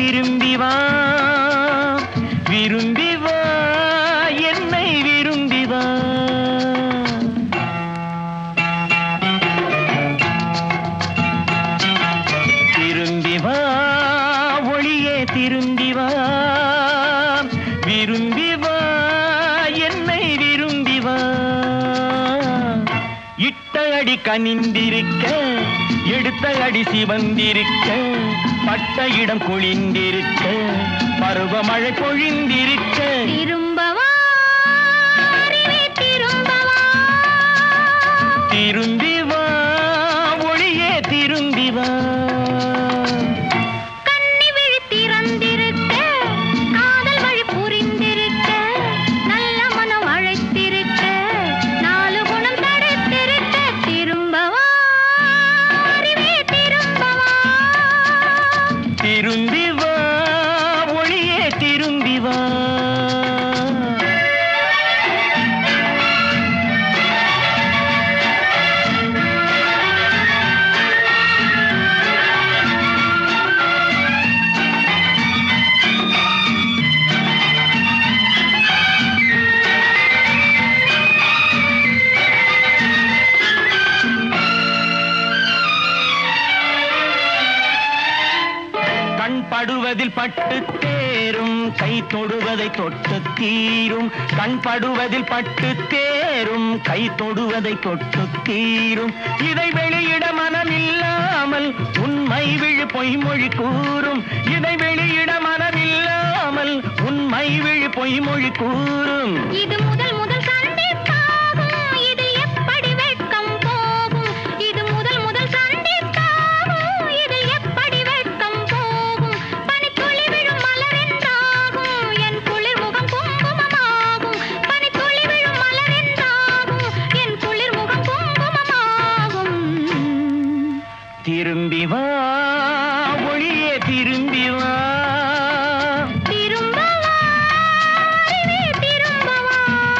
திரும்பி வா விரும்பி வா என்னை விரும்பி வா திரும்பி வா ஒளியே திரும்பி வா விரும்பி வா என்னை விரும்பி வா இட்ட அடி கனிந்திருக்க எடுத்த அடி சிவந்திருக்க பட்ட இடம் குளிந்திருக்க பருவமழை பொழிந்திருக்க திரும்பவா அறிவே திரும்பவா திரும்பி வா ஒளியே திரும்பி வா கண்ணி விழி திறந்திருக்க காதல் வழி புரிந்திருக்க நல்ல மனம் அழைத்திருக்க நாலு குணம் தடுத்திருக்க திரும்பவா அறிவே திரும்பவா திரும்பி வா ஒளியே திரும்பி வா கண் படுவதில் பட்டு தேரும் கை தொடுவதை தொட்டு தீரும் கண் படுவதில் பட்டு தேரும் கை தொடுவதை தொட்டு தீரும் இதை வெளியிட மனமில்லாமல் உண்மை விழு பொய்மொழி கூறும் இதை வெளியிட மனமில்லாமல் உண்மை விழு பொய்மொழி கூறும் இது முதல் முதல் சந்திப்பாகும் இது எப்படி வெட்கம் போகும் இது முதல் முதல் சந்திப்பாகும் இது எப்படி வெட்கம் போகும் பனித்துளி விழும் மலரென்றாகும் என் குளிர் முகம் குங்குமமாகும் பனித்துளி விழும் மலரென்றாகும் என் குளிர் முகம் குங்குமமாகும் திரும்பி வா ஒளியே திரும்பி வா திரும்பவா அறிவே திரும்பவா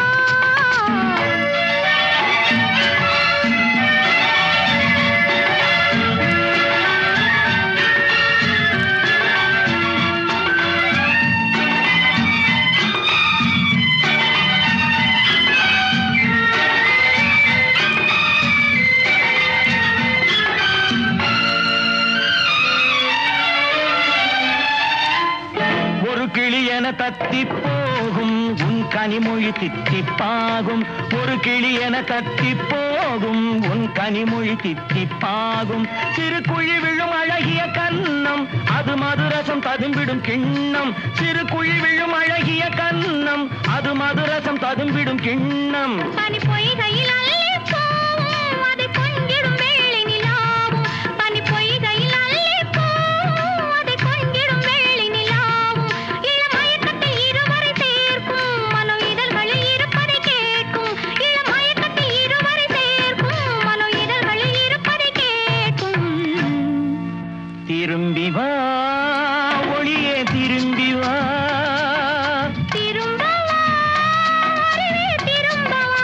ஒரு கிளி என தத்தி போகும் உன் கனிமொழி தித்திப்பாகும் ஒரு கிளி என தத்தி போகும் உன் கனிமொழி தித்திப்பாகும் சிறு குழி விழும் அழகிய கன்னம் அது மதுரசம் ததும்பிடும் கிண்ணம் சிறு குழி விழும் அழகிய கன்னம் அது மதுரசம் ததும்பிடும் கிண்ணம் பனி பொய்கையில் அள்ளிப் போகும், அது கொஞ்சிடும் வெள்ளி நிலாவும். பனி பொய்கையில் அள்ளிப் போகும், அது கொஞ்சிடும் வெள்ளி நிலாவும். இளமயக்கத்தில் இருவரை சேர்க்கும், மனோ இதழ்களில் இருப்பதை கேட்கும். இளமயக்கத்தில் இருவரை சேர்க்கும், மனோ இதழ்களில் இருப்பதை கேட்கும். திரும்பி வா ஒளியே திரும்பி வா திரும்பவா, அறிவே திரும்பவா.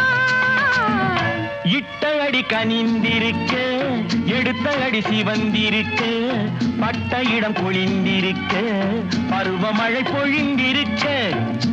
இட்ட அடி கனிந்திருக்க எடுத்த அடி சிவந்திருக்க பட்ட இடம் பொழிந்திருக்க பருவமழை பொழிந்திருக்க